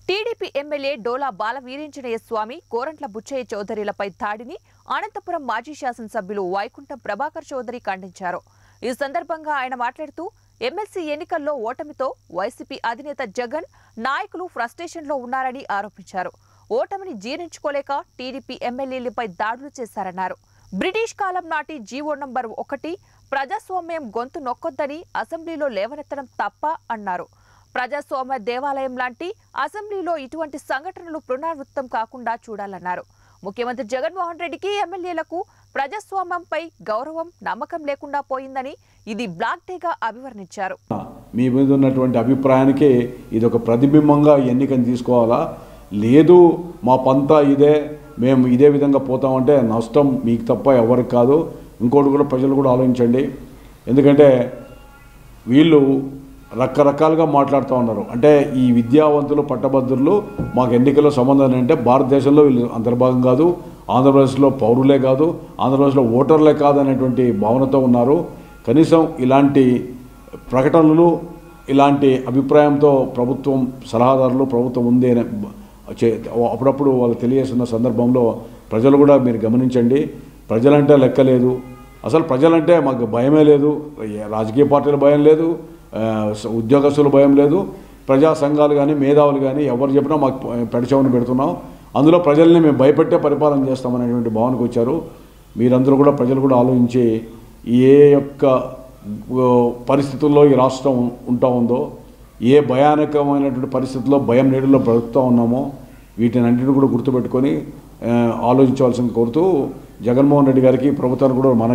TDP MLA Dola Bala Veeranjaneya Swamy Korantla Butchaiah చౌదరిలపై దాడిని అనంతపురం మాజీ శాసనసభ్యులు వైకుంఠం ప్రభాకర్ చౌదరి ఖండించారు ఈ సందర్భంగా ఆయన మాట్లాడుతూ ఎమ్మెల్సీ ఎన్నికల్లో ఓటమితో వైసీపీ అధినేత జగన్ నాయకులు ఫ్రస్ట్రేషన్లో ఉన్నారని ఆరోపించారు ఓటమిని జీర్ణించుకోలేక టీడీపీ ఎమ్మెల్యేలపై దాడులు చేశారన్నారు బ్రిటిష్ కాలం నాటి జీవో నంబర్ ఒకటి ప్రజాస్వామ్యం గొంతు నొక్కొద్దని అసెంబ్లీలో లేవనెత్తడం తప్ప అన్నారు ప్రజాస్వామ్య దేవాలయం లాంటి అసెంబ్లీలో ఇటువంటి సంఘటనలు పునరావృతం కాకుండా చూడాలన్నారు ముఖ్యమంత్రి జగన్మోహన్ రెడ్డికి ఎమ్మెల్యేలకు ప్రజాస్వామ్యంపై గౌరవం నమ్మకం లేకుండా పోయిందని ఇది బ్లాక్ డేగా అభివర్ణించారు మీ మీద ఉన్నటువంటి అభిప్రాయానికి ఇది ఒక ప్రతిబింబంగా ఈ ఎన్నికను తీసుకోవాలా లేదు మా పంతా ఇదే మేము ఇదే విధంగా పోతామంటే నష్టం మీకు తప్ప ఎవరికి కాదు ఇంకోటి కూడా ప్రజలు కూడా ఆలోచించండి ఎందుకంటే వీళ్ళు రకరకాలుగా మాట్లాడుతూ ఉన్నారు అంటే ఈ విద్యావంతులు పట్టభద్రులు మాకు ఎన్నికల్లో సంబంధం అంటే భారతదేశంలో వీళ్ళు అంతర్భాగం కాదు ఆంధ్రప్రదేశ్లో పౌరులే కాదు ఆంధ్రప్రదేశ్లో ఓటర్లే కాదు అనేటువంటి భావనతో ఉన్నారు కనీసం ఇలాంటి ప్రకటనలు ఇలాంటి అభిప్రాయంతో ప్రభుత్వం సలహాదారులు ప్రభుత్వం ఉంది అనే చే- అప్పుడప్పుడు వాళ్ళు తెలియజేస్తున్న సందర్భంలో ప్రజలు కూడా మీరు గమనించండి ప్రజలంటే లెక్కలేదు అసలు ప్రజలంటే మాకు భయమే లేదు ఏ రాజకీయ పార్టీల భయం లేదు ఆ, స- ఉద్యోగస్తుల భయం లేదు ప్రజా సంఘాలు కానీ మేధావులు కానీ ఎవరు చెప్పినా మాకు పెడచవని పెడుతున్నాం అందులో ప్రజల్ని మేము భయపెట్టే పరిపాలన చేస్తామనేటువంటి భావనకు వచ్చారు మీరందరూ కూడా ప్రజలు కూడా ఆలోచించి ఏ యొక్క ఓ, పరిస్థితుల్లో ఈ రాష్ట్రం ఉంటా ఉందో ఏ భయానకమైనటువంటి పరిస్థితుల్లో భయం నీడలో బ్రతుకుతూ ఉన్నామో వీటిని అన్నింటిని కూడా గుర్తుపెట్టుకొని ఆ, ఆలోచించవలసింది కోరుతూ జగన్మోహన్ రెడ్డి గారికి ప్రభుత్వానికి కూడా మన